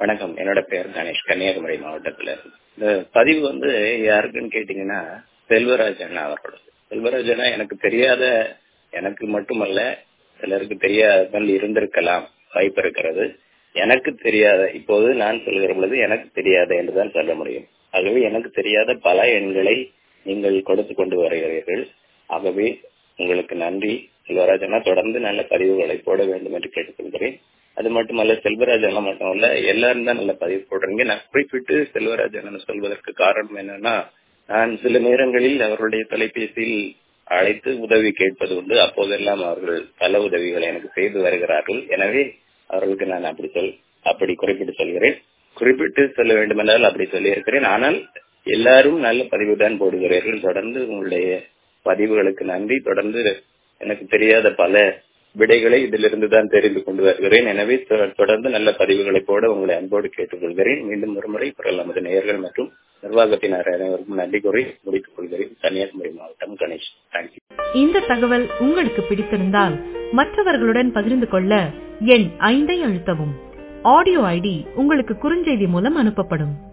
வணக்கம் என்னோட பேர் கணேஷ் கன்னியாகுமரி மாவட்டத்துல இருந்து இந்த பதிவு வந்து யாருக்குன்னு கேட்டீங்கன்னா செல்வராஜ் அண்ணா அவர்களோட செல்வராஜ் அண்ணா எனக்கு தெரியாத எனக்கு மட்டுமல்ல சிலருக்கு தெரியாமல் இருந்திருக்கலாம் வாய்ப்பு இருக்கிறது எனக்கு தெரியாத இப்போது நான் சொல்கிற பொழுது எனக்கு தெரியாத என்றுதான் சொல்ல முடியும் ஆகவே எனக்கு தெரியாத பல எண்களை நீங்கள் கொடுத்து கொண்டு வருகிறீர்கள் ஆகவே உங்களுக்கு நன்றி செல்வராஜ் அண்ணா தொடர்ந்து நல்ல பதிவுகளை போட வேண்டும் என்று கேட்டுக்கொள்கிறேன் அது மட்டுமல்ல செல்வராஜ் அண்ணா மட்டுமல்ல எல்லாரும் தான் நல்ல பதிவு போடுறீங்க நான் குறிப்பிட்டு செல்வராஜ் அண்ணன் சொல்வதற்கு காரணம் என்னன்னா நான் சில நேரங்களில் அவருடைய தொலைபேசியில் அழைத்து உதவி கேட்பது உண்டு அப்போதெல்லாம் அவர்கள் பல உதவிகளை எனக்கு செய்து வருகிறார்கள் எனவே அவர்களுக்கு நான் அப்படி சொல் அப்படி குறிப்பிட்டு சொல்கிறேன் குறிப்பிட்டு சொல்ல வேண்டும் என்றால் அப்படி சொல்லி இருக்கிறேன் ஆனால் எல்லாரும் நல்ல பதிவு தான் போடுகிறீர்கள் தொடர்ந்து உங்களுடைய பதிவுகளுக்கு நன்றி தொடர்ந்து எனக்கு தெரியாத பல விடைகளை இதிலிருந்து தான் தெரிந்து கொண்டு வருகிறேன் எனவே தொடர்ந்து நல்ல பதிவுகளை போட உங்களை அன்போடு கேட்டுக்கொள்கிறேன் மீண்டும் ஒருமுறை குரல் நமது நேயர்கள் மற்றும் நிர்வாகத்தினர் அனைவருக்கும் நன்றி கூறி முடித்துக் கொள்கிறேன் கன்னியாகுமரி மாவட்டம் கணேஷ் தேங்க்யூ இந்த தகவல் உங்களுக்கு பிடித்திருந்தால் மற்றவர்களுடன் பகிர்ந்து கொள்ள எண் ஐந்தை அழுத்தவும் ஆடியோ ஐடி உங்களுக்கு குறுஞ்செய்தி மூலம் அனுப்பப்படும்